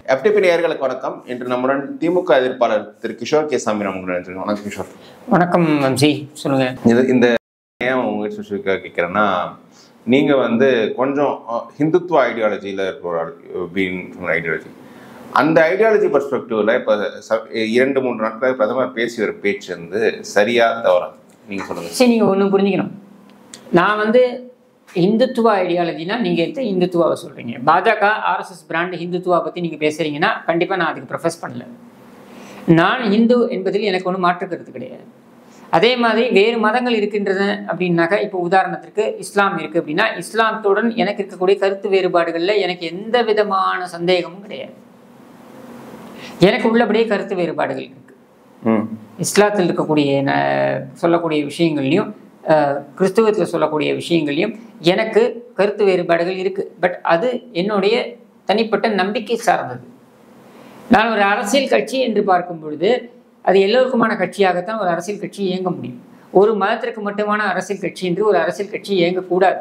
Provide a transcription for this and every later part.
FTP நேயர்களுக்கு வணக்கம் இன்று நம்முடன் திமுக எதிர்ப்பாளர் திரு கிஷோர் கே சாமி நம்முடன் இருக்கிறார். வணக்கம் கிஷோர் வணக்கம் வம்சி சொல்லுங்க இது இந்த ஏன் உங்க ஸ்பெசிஃபிக்காக கேட்குறேன்னா நீங்கள் வந்து கொஞ்சம் அஹ், ஹிந்துத்துவ ஐடியாலஜியில் இருக்கிற ஒரு பீன் ஐடியாலஜி அந்த ஐடியாலஜி பர்ஸ்பெக்டிவ்ல இப்போ இரண்டு மூன்று நாட்களாக பிரதமர் பேசி வர பேச்சு வந்து சரியா தவறா நீங்கள் சொல்லுங்கள் சரி நீங்கள் ஒன்று புரிஞ்சுக்கணும் நான் வந்து இந்துத்துவ ஐடியாலஜினா நீங்கள் எந்த இந்துத்துவாவை சொல்கிறீங்க பாஜக ஆர்எஸ்எஸ் பிராண்ட் ஹிந்துத்துவா பற்றி நீங்கள் பேசுகிறீங்கன்னா கண்டிப்பாக நான் அதுக்கு ப்ரொஃபஸ் பண்ணல நான் இந்து என்பதில் எனக்கு ஒன்றும் மாற்று கருத்து கிடையாது அதே மாதிரி வேறு மதங்கள் இருக்கின்றன அப்படின்னாக்கா இப்போ உதாரணத்திற்கு இஸ்லாம் இருக்குது அப்படின்னா இஸ்லாத்துடன் எனக்கு இருக்கக்கூடிய கருத்து வேறுபாடுகளில் எனக்கு எந்த விதமான சந்தேகமும் கிடையாது எனக்கு உள்ளபடியே கருத்து வேறுபாடுகள் இருக்குது ம் இஸ்லாத்தில் இருக்கக்கூடிய ந- சொல்லக்கூடிய விஷயங்கள்லையும் அஹ், கிறிஸ்துவத்தில் சொல்லக்கூடிய விஷயங்கள்லையும் எனக்கு கருத்து வேறுபாடுகள் இருக்குது பட் அது என்னுடைய தனிப்பட்ட நம்பிக்கை சார்ந்தது நான் ஒரு அரசியல் கட்சி என்று பார்க்கும் பொழுது அது எல்லோருக்குமான கட்சியாகத்தான் ஒரு அரசியல் கட்சி இயங்க முடியும் ஒரு மதத்திற்கு மட்டுமான அரசியல் கட்சி என்று ஒரு அரசியல் கட்சி இயங்கக்கூடாது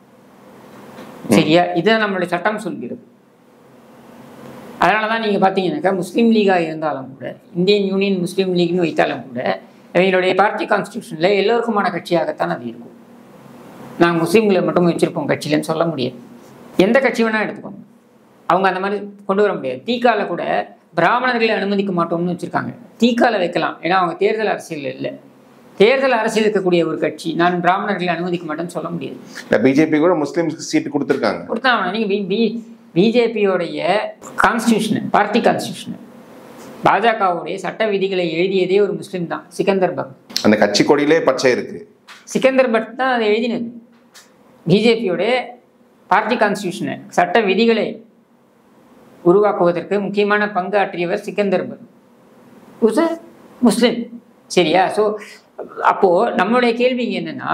சரியா இதுதான் நம்மளுடைய சட்டம் சொல்கிறது அதனால தான் நீங்கள் பார்த்தீங்கன்னாக்கா முஸ்லீம் லீகாக இருந்தாலும் கூட இந்தியன் யூனியன் முஸ்லீம் லீக்னு வைத்தாலும் கூட இவங்களுடைய பார்ட்டி கான்ஸ்டியூஷனில் எல்லோருக்குமான கட்சியாகத்தான் அது இருக்கும் நாங்கள் முஸ்லீம்களை மட்டும் வச்சுருப்போம் கட்சியிலன்னு சொல்ல முடியாது எந்த கட்சி வேணால் எடுத்துக்கோங்க அவங்க அந்த மாதிரி கொண்டு வர முடியாது தீக்கால கூட பிராமணர்களை அனுமதிக்க மாட்டோம்னு வச்சுருக்காங்க தீக்கால வைக்கலாம் ஏன்னா அவங்க தேர்தல் அரசியல் இல்லை தேர்தல் அரசியல் இருக்கக்கூடிய ஒரு கட்சி நான் பிராமணர்களை அனுமதிக்க மாட்டேன்னு சொல்ல முடியாது இல்லை பிஜேபி கூட முஸ்லீம்ஸ்க்கு சீட்டு கொடுத்துருக்காங்க கொடுத்தாங்க நீங்கள் பி பி பிஜேபியோடைய கான்ஸ்டியூஷனு பார்ட்டி கான்ஸ்டியூஷனு பாஜகவுடைய சட்ட விதிகளை எழுதியதே ஒரு முஸ்லீம் தான் சிக்கந்தர் பக் அந்த கட்சி கொடியிலே பச்சை இருக்கு சிக்கந்தர் பட் தான் அதை எழுதினது பிஜேபியோடைய பார்ட்டி கான்ஸ்டியூஷனு சட்ட விதிகளை உருவாக்குவதற்கு முக்கியமான பங்கு ஆற்றியவர் சிக்கந்தர் பட் உஸ் முஸ்லீம் சரியா ஸோ அப்போது நம்மளுடைய கேள்வி இங்க என்னன்னா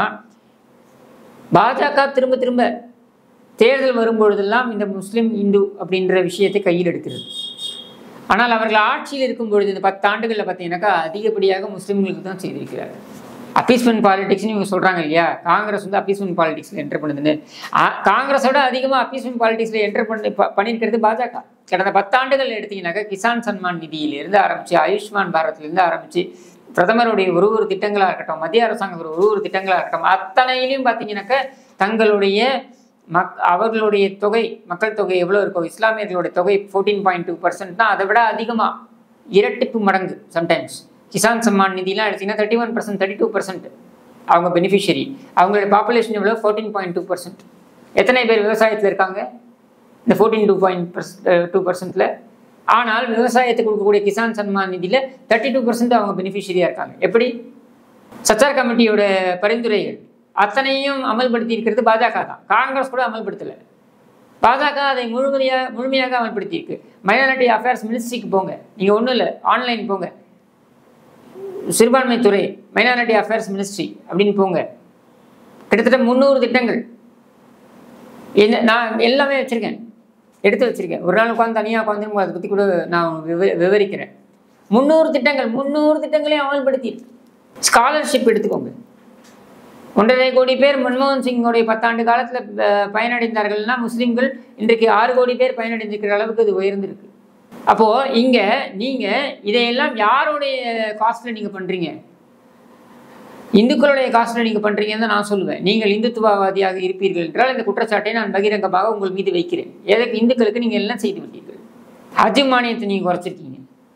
பாஜக திரும்ப திரும்ப தேர்தல் வரும்பொழுதெல்லாம் இந்த முஸ்லீம் இந்து அப்படின்ற விஷயத்தை கையில் எடுக்கிறது ஆனால் அவர்கள் ஆட்சியில் இருக்கும் பொழுது இந்த பத்து ஆண்டுகளில் பார்த்தீங்கன்னாக்கா அதிகப்படியாக முஸ்லீம்களுக்கு தான் செய்திருக்கிறார் அப்பீஸ்மெண்ட் பாலிடிக்ஸ்னு இவங்க சொல்கிறாங்க இல்லையா காங்கிரஸ் வந்து அப்பீஸ்மெண்ட் பாலிடிக்ஸில் என்டர் பண்ணுதுன்னு ஆ- காங்கிரஸோட அதிகமாக அப்பீஸ்மெண்ட் பாலிடிக்ஸில் என்டர் பண்ணி ப- பண்ணியிருக்கிறது பாஜக கடந்த பத்தாண்டுகள் எடுத்தீங்கன்னாக்கா கிசான் சன்மான் நிதியிலிருந்து ஆரம்பித்து ஆயுஷ்மான் பாரத்லேருந்து ஆரம்பித்து பிரதமருடைய ஒரு ஒரு திட்டங்களாக இருக்கட்டும் மத்திய அரசாங்கம் ஒரு ஒரு திட்டங்களாக இருக்கட்டும் அத்தனையிலையும் பார்த்தீங்கன்னாக்கா தங்களுடைய மக் அவர்களுடைய தொகை மக்கள் தொகை எவ்வளோ இருக்கோ இஸ்லாமியர்களுடைய தொகை ஃபோர்டீன் பாயிண்ட் டூ பர்சன்ட் தான் அதை விட அதிகமாக இரட்டிப்பு மடங்கு சம்டைம்ஸ் கிசான் சம்மான் நிதிலாம் எடுத்தீங்கன்னா thirty one percent thirty two percent அவங்க பெனிஃபிஷியரி அவங்களுடைய பாப்புலேஷன் எவ்வளோ ஃபோர்டீன் பாயிண்ட் டூ பர்சன்ட் எத்தனை பேர் விவசாயத்தில் இருக்காங்க இந்த ஃபோர்டீன் டூ பாயிண்ட் டூ பர்சன்ட்டில் ஆனால் விவசாயத்துக்கு கொடுக்கக்கூடிய கிசான் சன்மான் நிதியில் தேர்ட்டி டூ பர்சன்ட் அவங்க பெனிஃபிஷியரியாக இருக்காங்க எப்படி சச்சார் கமிட்டியோட பரிந்துரைகள் அத்தனையும் அமல்படுத்தி இருக்கிறது பாஜக தான் காங்கிரஸ் கூட அமல்படுத்தலை பாஜக அதை முழுமையாக முழுமையாக அமல்படுத்தியிருக்கு மைனாரிட்டி அஃபேர்ஸ் மினிஸ்ட்ரிக்கு போங்க நீங்கள் ஒன்றும் இல்லை ஆன்லைன் போங்க சிறுபான்மைத்துறை மைனாரிட்டி அஃபேர்ஸ் மினிஸ்ட்ரி அப்படின்னு போங்க கிட்டத்தட்ட முந்நூறு திட்டங்கள் என்ன நான் எல்லாமே வச்சுருக்கேன் எடுத்து வச்சுருக்கேன் ஒரு நாள் உட்காந்து தனியாக உட்காந்து அதை பற்றி கூட நான் விவ விவரிக்கிறேன் முந்நூறு திட்டங்கள் முந்நூறு திட்டங்களையும் அமல்படுத்தியிருக்கு ஸ்காலர்ஷிப் எடுத்துக்கோங்க ஒன்றரை கோடி பேர் மன்மோகன் சிங்கோடைய பத்தாண்டு காலத்தில் பயனடைந்தார்கள்னா முஸ்லீம்கள் இன்றைக்கு ஆறு கோடி பேர் பயனடைந்திருக்கிற அளவுக்கு இது உயர்ந்திருக்கு அப்போது இங்கே நீங்கள் இதையெல்லாம் யாருடைய காஸ்ட்டில் நீங்கள் பண்ணுறீங்க இந்துக்களுடைய காஸ்ட்டில் நீங்கள் பண்ணுறீங்கன்னு தான் நான் சொல்லுவேன் நீங்கள் இந்துத்துவவாதியாக இருப்பீர்கள் என்றால் இந்த குற்றச்சாட்டை நான் பகிரங்கமாக உங்கள் மீது வைக்கிறேன் எதற்கு இந்துக்களுக்கு நீங்கள் எல்லாம் செய்து விட்டீர்கள் ஹஜ் மானியத்தை நீங்கள் குறைச்சிருக்கீங்க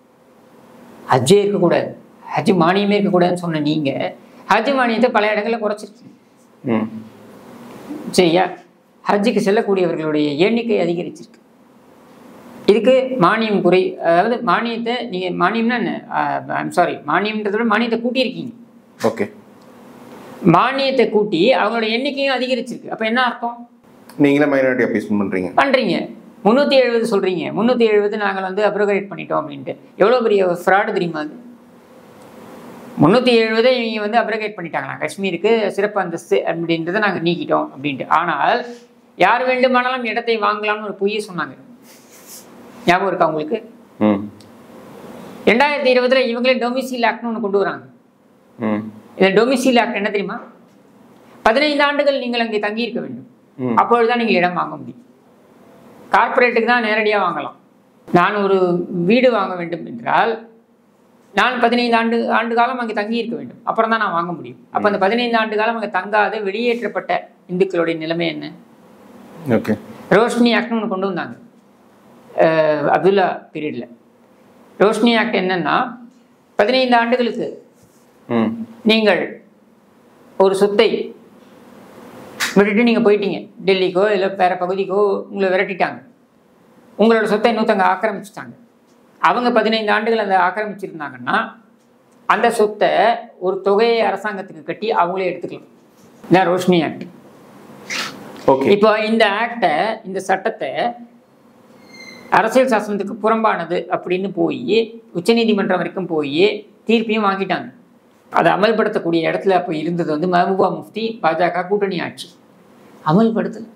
ஹஜ்ஜே இருக்கக்கூடாது ஹஜ் மானியமே இருக்கக்கூடாதுன்னு சொன்ன நீங்கள் ஹஜ் மானியத்தை பல இடங்களில் குறைச்சிருக்கீங்க ம் சரியா ஹஜ்ஜுக்கு செல்லக்கூடியவர்களுடைய எண்ணிக்கை அதிகரிச்சிருக்கு இதுக்கு மானியம் குறை அதாவது மானியத்தை நீங்கள் மானியம்னா என்ன ஐம் சாரி மானியம்ன்றதை விட மானியத்தை கூட்டியிருக்கீங்க ஓகே மானியத்தை கூட்டி அவங்களோட எண்ணிக்கையும் அதிகரிச்சிருக்கு அப்போ என்ன அர்த்தம் நீங்களே மைனாரிட்டி அப்பீஸ்மெண்ட் பண்ணுறீங்க பண்ணுறீங்க முந்நூற்றி எழுபது சொல்கிறீங்க முந்நூற்றி எழுபது நாங்கள் வந்து அப்ரோகரேட் பண்ணிட்டோம் அப்படின்ட்டு எவ்வளோ பெரிய ஃப்ராடு தெரியுமா அது முந்நூற்றி எழுபதை இவங்க வந்து அப்ரோகேட் பண்ணிட்டாங்களா காஷ்மீருக்கு சிறப்பு அந்தஸ்து அப்படின்றத நாங்கள் நீக்கிட்டோம் அப்படின்ட்டு ஆனால் யார் வேண்டுமானாலும் இடத்தை வாங்கலாம்னு ஒரு பொய்யை சொன்னாங்க ஞாபகம் இருக்கா உங்களுக்கு ம் ரெண்டாயிரத்தி இருபதுல இவங்களே டொமிசில் ஆக்ட்னு ஒன்று கொண்டு வராங்க ம் இந்த டொமிசில் ஆக்ட் என்ன தெரியுமா பதினைந்து ஆண்டுகள் நீங்கள் அங்கே தங்கியிருக்க வேண்டும் ம் அப்பொழுதுதான் நீங்கள் இடம் வாங்க முடியும் கார்ப்பரேட்டுக்கு தான் நேரடியாக வாங்கலாம் நான் ஒரு வீடு வாங்க வேண்டும் என்றால் நான் பதினைந்து ஆண்டு ஆண்டு காலம் அங்கே தங்கி இருக்க வேண்டும் அப்புறம் தான் நான் வாங்க முடியும் அப்போ அந்த பதினைந்து ஆண்டு காலம் அங்கே தங்காத வெளியேற்றப்பட்ட இந்துக்களுடைய நிலைமை என்ன ஓகே ரோஷ்னி ஆக்ட்னு ஒன்று கொண்டு வந்தாங்க அஹ் அப்துல்லா பீரியடில் ரோஷ்னி ஆக்ட் என்னன்னா பதினைந்து ஆண்டுகளுக்கு ம் நீங்கள் ஒரு சொத்தை விட்டுட்டு நீங்கள் போயிட்டீங்க டெல்லிக்கோ இல்லை வேற பகுதிக்கோ உங்களை விரட்டிட்டாங்க உங்களோட சொத்தை இன்னொருத்தவங்க ஆக்கிரமிச்சிட்டாங்க அவங்க பதினைந்து ஆண்டுகள் அதை ஆக்கிரமிச்சிருந்தாங்கன்னா அந்த சொத்தை ஒரு தொகையை அரசாங்கத்துக்கு கட்டி அவங்களே எடுத்துக்கலாம் இதான் ரோஷ்னி ஆக்ட் ஓகே இப்போ இந்த ஆக்டை இந்த சட்டத்தை அரசியல் சாசனத்துக்கு புறம்பானது அப்படின்னு போய் உச்சநீதிமன்றம் வரைக்கும் போய் தீர்ப்பையும் வாங்கிட்டாங்க அதை அமல்படுத்தக்கூடிய இடத்துல அப்போ இருந்தது வந்து மஹபூபா முஃப்தி பாஜக கூட்டணி ஆட்சி அமல்படுத்தல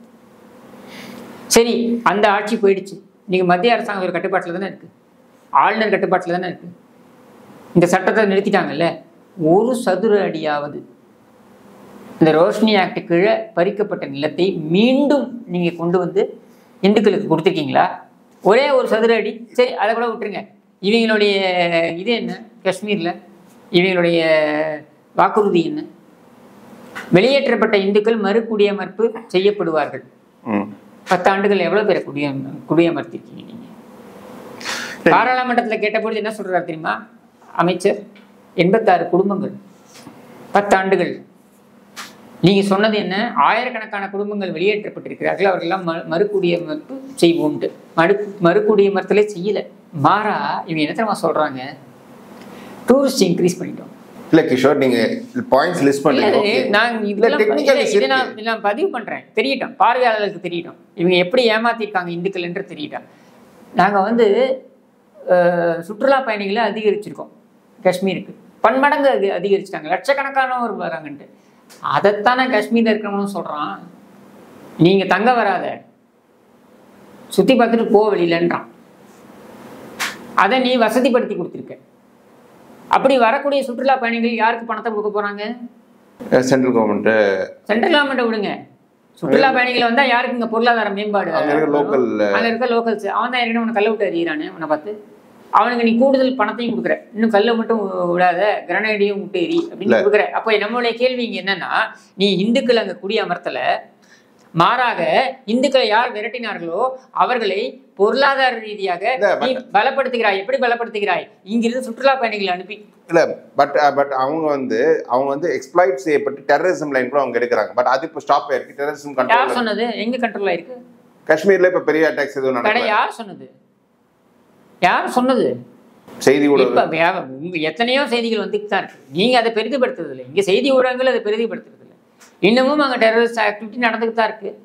சரி அந்த ஆட்சி போயிடுச்சு நீங்க மத்திய அரசாங்கம் ஒரு கட்டுப்பாட்டில் தானே இருக்கு ஆளுநர் கட்டுப்பாட்டில் தானே இருக்கு இந்த சட்டத்தை நிறுத்திட்டாங்கல்ல ஒரு சதுர அடியாவது இந்த ரோஷினி ஆக்ட் கீழே பறிக்கப்பட்ட நிலத்தை மீண்டும் நீங்க கொண்டு வந்து இந்துக்களுக்கு கொடுத்துருக்கீங்களா ஒரே ஒரு சதுர அடி சரி அதை கூட விட்டுருங்க இவங்களுடைய இது என்ன காஷ்மீர்ல இவங்களுடைய வாக்குறுதி என்ன வெளியேற்றப்பட்ட இந்துக்கள் மறுகுடியமர்ப்பு செய்யப்படுவார்கள் ம் பத்தாண்டுகள் எவ்வளவு பேரை குடிய குடியமர்த்திருக்கீங்க நீங்க பாராளுமன்றத்துல கேட்டபொழுது என்ன சொல்றாரு தெரியுமா அமைச்சர் எண்பத்தாறு குடும்பங்கள் பத்தாண்டுகள் நீங்க சொன்னது என்ன ஆயிரக்கணக்கான குடும்பங்கள் வெளியேற்றப்பட்டிருக்கிறார்கள் அவர்களெல்லாம் மறு மறுகுடியமர்ப்பு செய்வோம்ட்டு மறு மறுகுடியமர்த்தலே செய்யல மாறா இவங்க என்ன தெரியுமா சொல்றாங்க டூரிஸ்ட் இன்க்ரீஸ் பண்ணிட்டோம் இல்ல கிஷோர் நீங்க பாயிண்ட்ஸ் லிஸ்ட் இல்ல, பண்றீங்க அது okay. நான் இல்ல இதெல்லாம் technical இல்ல, issue இதை நான் இருக்கு. நான் பதிவு பண்றேன் தெரியட்டும் பார்வையாளர்களுக்கு தெரியட்டும் இவங்க எப்படி ஏமாத்திருக்காங்க இந்துக்கள் என்று தெரியட்டும் நாங்க வந்து அஹ், சுற்றுலா பயணிகளை அதிகரிச்சிருக்கோம் காஷ்மீருக்கு பன்மடங்கு அது அதிகரிச்சிட்டாங்க லட்சக்கணக்கானவர் வராங்கன்ட்டு அதைத்தானே காஷ்மீர்ல இருக்கிறவனும் சொல்றான் நீங்க தங்க வராத சுத்தி பார்த்துட்டு போ வெளியிலன்றான் அதை நீ வசதிப்படுத்தி கொடுத்துருக்க அப்படி வரக்கூடிய சுற்றுலா பயணிகள் யாருக்கு பணத்தை கொடுக்க போறாங்க சென்ட்ரல் கவர்மெண்ட் சென்ட்ரல் கவர்மெண்ட்டை விடுங்க சுற்றுலா பயணிகள் வந்தா யாருக்கு இங்க பொருளாதார மேம்பாடு அங்க இருக்க local, அங்க இருக்க லோக்கல்ஸ் அவன் தான் ஏற்கனவே உனக்கு கல்ல விட்டு அறியிறானே உன்னை பார்த்து அவனுக்கு நீ கூடுதல் பணத்தையும் கொடுக்குற இன்னும் கல்லை மட்டும் விடாத கிரனேடியும் விட்டு எரி அப்படின்னு கொடுக்குற அப்போ நம்மளுடைய கேள்வி இங்க என்னன்னா நீ இந்துக்கள் அங்க குடியமர்த்தல மாறாக இந்துக்களை யார் விரட்டினார்களோ அவர்களை பொருளாதார ரீதியாக இல்ல, நீ பலப்படுத்துகிறாய் எப்படி பலப்படுத்துகிறாய் இங்கிருந்து சுற்றுலா பயணிகளை அனுப்பி இல்ல பட் பட் அவங்க வந்து அவங்க வந்து எக்ஸ்ப்ளாய்ட் செய்யப்பட்டு டெரரிசம் லைன் கூட அவங்க எடுக்கிறாங்க பட் அது இப்போ ஸ்டாப் ஆயிருக்கு டெரரிசம் யார் கண்ட்ரோல் சொன்னது எங்க கண்ட்ரோல் ஆயிருக்கு காஷ்மீர்ல இப்ப பெரிய அட்டாக்ஸ் எதுவும் கடை நடக்கல யார் சொன்னது யார் சொன்னது செய்தி இப்ப ஊடகம் வே- உங்க எத்தனையோ செய்திகள் வந்துட்டு தான் இருக்கு நீங்க அதை பெரிதுபடுத்துறது இல்லை இங்க செய்தி ஊடகங்கள் அதை பெரிதுபடுத்துறது இல்லை இன்னமும் அங்க டெரரிஸ்ட் ஆக்டிவிட்டி நடந்துட்டு தான் இருக்கு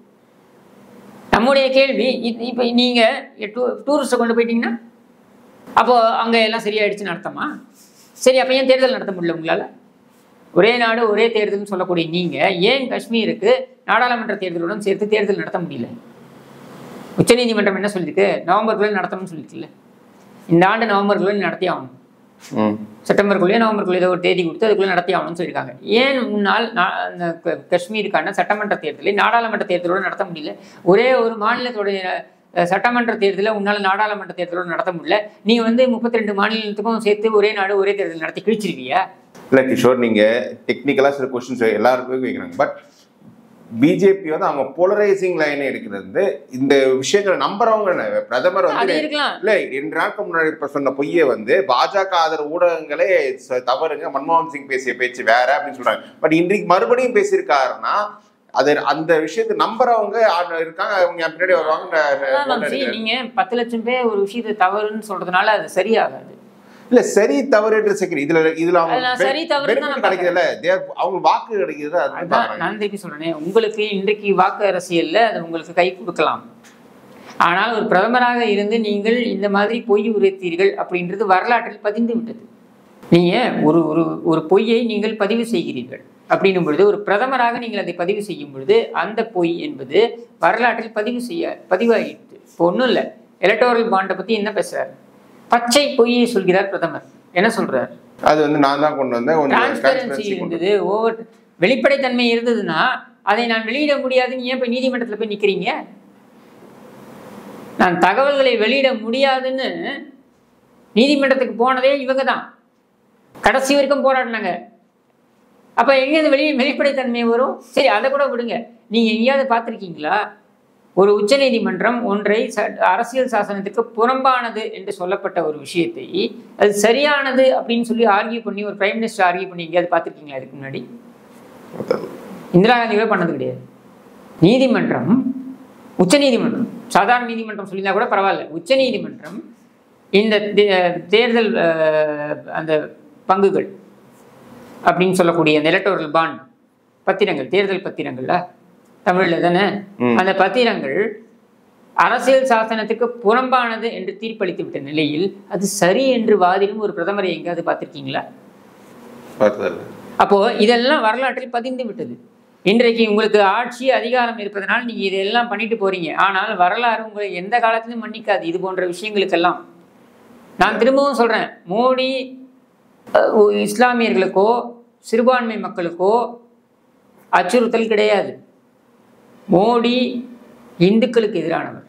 நம்முடைய கேள்வி இ- இப்ப நீங்க டூரிஸ்ட்டை கொண்டு போயிட்டீங்கன்னா அப்போ அங்க எல்லாம் சரியாயிடுச்சுன்னு அர்த்தமா சரி அப்ப ஏன் தேர்தல் நடத்த முடியல உங்களால ஒரே நாடு ஒரே தேர்தல்னு சொல்லக்கூடிய நீங்க ஏன் காஷ்மீருக்கு நாடாளுமன்ற தேர்தலுடன் சேர்த்து தேர்தல் நடத்த முடியல உச்சநீதிமன்றம் என்ன சொல்லியிருக்கு நவம்பருக்குள்ள நடத்தணும்னு சொல்லியிருக்குல்ல இந்த ஆண்டு நவம்பருக்குள்ள நடத்தி ஆகணும் ம். செப்டம்பருக்குள்ளேயே நவம்பருக்குள்ளே ஏதோ ஒரு தேதி கொடுத்து அதுக்குள்ளே நடத்தி ஆகணும்னு சொல்லியிருக்காங்க ஏன் முன்னால் நா- அந்த க- காஷ்மீருக்கான சட்டமன்ற தேர்தலை நாடாளுமன்ற தேர்தலோடு நடத்த முடியல ஒரே ஒரு மாநிலத்துடைய அஹ், சட்டமன்ற தேர்தலை உன்னால் நாடாளுமன்ற தேர்தலோடு நடத்த முடியல நீ வந்து முப்பத்தி ரெண்டு மாநிலத்துக்கும் சேர்த்து ஒரே நாடு ஒரே தேர்தல் நடத்தி கிழிச்சிருவியா இல்ல கிஷோர் நீங்க டெக்னிக்கலா சில கொஸ்டின்ஸ் எல்லாருக்கும் வைக்கிறாங்க பட் பிஜேபி வந்து அவங்க போலரைசிங் லைனை எடுக்கிறது வந்து இந்த விஷயங்களை நம்புறவங்க என்ன? பிரதமர் அது வந்து இருக்கலாம் இல்ல ரெண்டு நாட்கள் முன்னாடி இப்ப சொன்ன பொய்யை வந்து பாஜக ஆதரவு ஊடகங்களே ச- தவறுங்க மன்மோகன் சிங் பேசிய பேச்சு வேற அப்படின்னு சொல்றாங்க பட் இன்றைக்கு மறுபடியும் பேசியிருக்காருன்னா அது அந்த விஷயத்தை நம்புறவங்க ஆ- இருக்காங்க அவங்க என் பின்னாடி வருவாங்க ந- ந- அதான் vote வம்சி, எடுக்கிறேன். நீங்க பத்து லட்சம் பேர் ஒரு விஷயத்தை தவறுன்னு சொல்றதுனால அது சரியாகாது இல்ல சரி தவறு செகண்ட் இதுல இதுல அவங்க அது நான் சரி, தவறுன்னு தான் benefit நான் கிடைக்குதுல்ல they- அவங்க வாக்கு கிடைக்குது அது அதான் பாக்குறாங்க நான் திருப்பி சொல்றேனே உங்களுக்கு இன்றைக்கு வாக்கு அரசியல்ல அது உங்களுக்கு கை கொடுக்கலாம் ஆனால் ஒரு பிரதமராக இருந்து நீங்கள் இந்த மாதிரி பொய் உரைத்தீர்கள் அப்படின்றது வரலாற்றில் பதிந்து விட்டது நீங்க ஒரு ஒரு ஒரு பொய்யை நீங்கள் பதிவு செய்கிறீர்கள் அப்படின்னும் பொழுது ஒரு பிரதமராக நீங்கள் அதை பதிவு செய்யும் பொழுது அந்த பொய் என்பது வரலாற்றில் பதிவு செய்ய பதிவாகிட்டு இப்போ ஒன்றும் இல்லை எலக்டோரல் பாண்டை பத்தி என்ன பேசுறாரு பச்சை பொய்யை சொல்கிறார் பிரதமர் என்ன சொல்றார் அது வந்து நான் தான் கொண்டு வந்தேன் கொஞ்சம் டிரான்ஸ்பரன்சி transparency கொண்டு இருந்தது ஓவர் வெளிப்படைத்தன்மை இருந்ததுன்னா அதை நான் வெளியிட முடியாதுன்னு ஏன் போய் நீதிமன்றத்தில் போய் நிக்கிறீங்க நான் தகவல்களை வெளியிட முடியாதுன்னு நீதிமன்றத்துக்கு போனதே இவங்க தான் கடைசி வரைக்கும் போராடினாங்க அப்போ எங்கேருந்து வெளியே வெளிப்படைத்தன்மை வரும் சரி அதை கூட விடுங்க நீங்கள் எங்கேயாவது பார்த்துருக்கீங்களா ஒரு உச்சநீதிமன்றம் ஒன்றை ச அரசியல் சாசனத்துக்கு புறம்பானது என்று சொல்லப்பட்ட ஒரு விஷயத்தை அது சரியானது அப்படின்னு சொல்லி ஆர்கியூ பண்ணி ஒரு பிரைம் மினிஸ்டர் ஆர்கியூ பண்ணி எங்கேயாவது பார்த்துருக்கீங்களா இதுக்கு முன்னாடி இந்திரா காந்தி கூட பண்ணது கிடையாது நீதிமன்றம் உச்ச நீதிமன்றம் சாதாரண நீதிமன்றம் சொல்லியிருந்தா கூட பரவாயில்ல உச்ச நீதிமன்றம் இந்த தே- தேர்தல் அஹ், அந்த பங்குகள் அப்படின்னு சொல்லக்கூடிய எலக்டோரல் பாண்ட் பத்திரங்கள் தேர்தல் பத்திரங்கள்ல தமிழ்ல தானே ம். அந்த பத்திரங்கள் அரசியல் சாசனத்துக்கு புறம்பானது என்று தீர்ப்பளித்து விட்ட நிலையில் அது சரி என்று வாதிடும் ஒரு பிரதமரை எங்கேயாவது பார்த்திருக்கீங்களா பார்த்ததில்ல அப்போ இதெல்லாம் வரலாற்றில் பதிந்து விட்டது இன்றைக்கு உங்களுக்கு ஆட்சி அதிகாரம் இருப்பதனால் நீங்க இதெல்லாம் பண்ணிட்டு போறீங்க ஆனால் வரலாறு உங்களை எந்த காலத்திலும் மன்னிக்காது இது போன்ற விஷயங்களுக்கெல்லாம் நான் திரும்பவும் சொல்றேன் மோடி அஹ், இஸ்லாமியர்களுக்கோ சிறுபான்மை மக்களுக்கோ அச்சுறுத்தல் கிடையாது மோடி இந்துக்களுக்கு எதிரானவர்